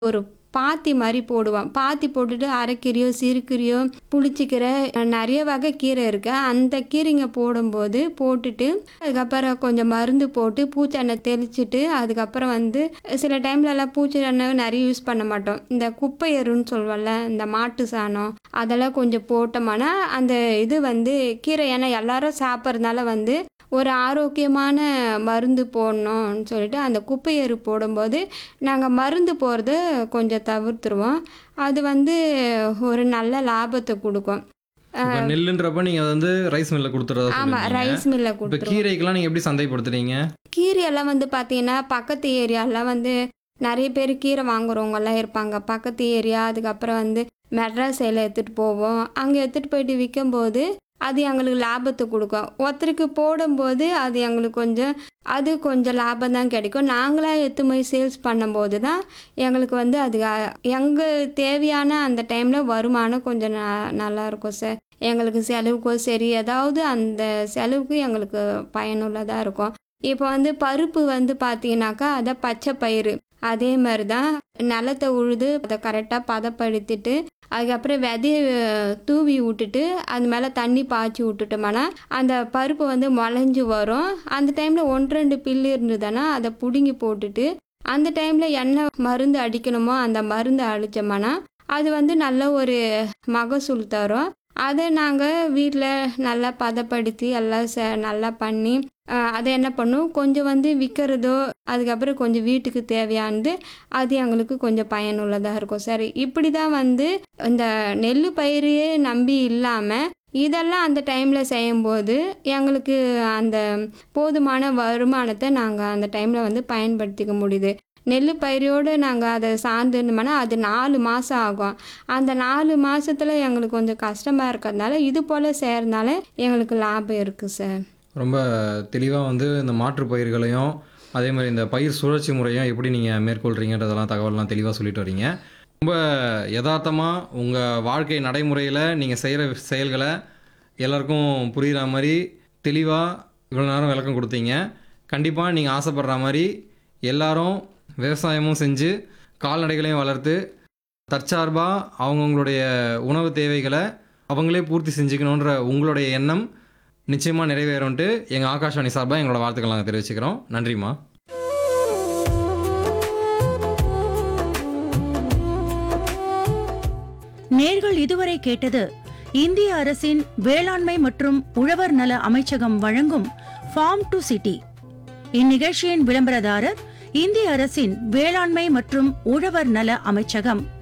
ஒரு பாத்தி மாதிரி போடுவோம் பாத்தி போட்டுட்டு அரைக்கீரையோ சிறுகீரையோ புளிச்சிக்கீரை நிறைய வகை கீரை இருக்கு அந்த கீரைங்க போடும்போது போட்டுட்டு அதுக்கப்புறம் கொஞ்சம் மருந்து போட்டு பூச்செண்ணெய் தெளிச்சிட்டு அதுக்கப்புறம் வந்து சில டைம்ல எல்லாம் பூச்சி எண்ணெய் நிறைய யூஸ் பண்ண மாட்டோம் இந்த குப்பை எருன்னு சொல்லுவோம்ல இந்த மாட்டு சாணம் அதெல்லாம் கொஞ்சம் போட்டோம்னா அந்த இது வந்து கீரை ஏன்னா எல்லாரும் சாப்பிட்றதுனால வந்து ஒரு ஆரோக்கியமான மருந்து போடணும்னு சொல்லிட்டு அந்த குப்பை எரு போடும்போது நாங்கள் மருந்து போடுறத கொஞ்சம் தவிர்த்துருவோம் அது வந்து ஒரு நல்ல லாபத்தை கொடுக்கும் இப்போ நெல்லுன்றப்ப நீங்க அதை வந்து ரைஸ் மில்ல கொடுத்துறதா ஆமாம் சொல்லுவீங்க ரைஸ் மில்ல இப்போ கொடுத்துருவோம் கீரைக்கெல்லாம் நீங்க எப்படி சந்தைப்படுத்துறீங்க கீரையெல்லாம் வந்து பார்த்தீங்கன்னா பக்கத்து ஏரியாலாம் வந்து நிறைய பேர் கீரை வாங்குறவங்கெல்லாம் இருப்பாங்க பக்கத்து ஏரியா அதுக்கப்புறம் வந்து மெட்ராஸ் சைடில் எடுத்துகிட்டு போவோம் அங்கே எடுத்துகிட்டு போயிட்டு விற்கும்போது அது எங்களுக்கு லாபத்தை கொடுக்கும் ஒருத்தருக்கு போடும்போது அது எங்களுக்கு கொஞ்சம் அது கொஞ்சம் லாபம் தான் கிடைக்கும் நாங்களாக எடுத்து போய் சேல்ஸ் பண்ணும்போது தான் எங்களுக்கு வந்து அது எங்கள் தேவையான அந்த டைமில் வருமானம் கொஞ்சம் ந நல்லா இருக்கும் சார் எங்களுக்கு செலவுக்கோ சரி ஏதாவது அந்த செலவுக்கு எங்களுக்கு பயனுள்ளதாக இருக்கும் இப்போ வந்து பருப்பு வந்து பார்த்தீங்கன்னாக்கா அதை பச்சை பயிறு அதே மாதிரி தான் நிலத்தை உழுது அதை கரெக்டாக பதப்படுத்திட்டு அதுக்கப்புறம் விதைய தூவி விட்டுட்டு அது மேலே தண்ணி பாய்ச்சி விட்டுட்டோம்னா அந்த பருப்பு வந்து முளைஞ்சு வரும் அந்த டைமில் ஒன்று ரெண்டு பில்லு இருந்ததுன்னா அதை பிடுங்கி போட்டுட்டு அந்த டைமில் என்ன மருந்து அடிக்கணுமோ அந்த மருந்து அடித்தோம்னா அது வந்து நல்ல ஒரு மகசூல் தரும் அதை நாங்கள் வீட்டில் நல்லா பதப்படுத்தி எல்லாம் ச நல்லா பண்ணி அஹ், அதை என்ன பண்ணும் கொஞ்சம் வந்து விற்கிறதோ அதுக்கப்புறம் கொஞ்சம் வீட்டுக்கு தேவையானது அது எங்களுக்கு கொஞ்சம் பயனுள்ளதாக இருக்கும் சரி இப்படி தான் வந்து இந்த நெல் பயிரையே நம்பி இல்லாமல் இதெல்லாம் அந்த டைமில் செய்யும்போது எங்களுக்கு அந்த போதுமான வருமானத்தை நாங்கள் அந்த டைமில் வந்து பயன்படுத்திக்க முடியுது நெல் பயிரோடு நாங்கள் அதை சார்ந்து இருந்தோம்னா அது நாலு மாதம் ஆகும் அந்த நாலு மாதத்தில் எங்களுக்கு கொஞ்சம் கஷ்டமாக இருக்கிறதுனால இது போல் செய்கிறதுனால எங்களுக்கு லாபம் இருக்குது சார் ரொம்ப தெளிவாக வந்து இந்த மாற்று பயிர்களையும் அதே மாதிரி இந்த பயிர் சுழற்சி முறையும் எப்படி நீங்கள் மேற்கொள்கிறீங்கன்றதெல்லாம் தகவல்லாம் தெளிவாக சொல்லிட்டு வரீங்க ரொம்ப யதார்த்தமாக உங்கள் வாழ்க்கை நடைமுறையில் நீங்கள் செய்கிற செயல்களை எல்லாருக்கும் புரிகிற மாதிரி தெளிவாக இவ்வளோ நேரம் விளக்கம் கொடுத்தீங்க கண்டிப்பாக நீங்கள் ஆசைப்படுற மாதிரி எல்லாரும் விவசாயமும் செஞ்சு கால்நடைகளையும் வளர்த்து தற்சார்பாக அவங்கவுங்களுடைய உணவு தேவைகளை அவங்களே பூர்த்தி செஞ்சுக்கணுன்ற உங்களுடைய எண்ணம் நிச்சயமாக நிறைவேறும்ட்டு எங்கள் ஆகாஷ்வாணி சார்பாக எங்களோட வாழ்த்துக்கள் நாங்கள் தெரிவிச்சுக்கிறோம் நன்றிம்மா நேர்கள் இதுவரை கேட்டது இந்திய அரசின் வேளாண்மை மற்றும் உழவர் நல அமைச்சகம் வழங்கும் ஃபார்ம் டு சிட்டி இந்நிகழ்ச்சியின் விளம்பரதாரர் இந்திய அரசின் வேளாண்மை மற்றும் உழவர் நல அமைச்சகம்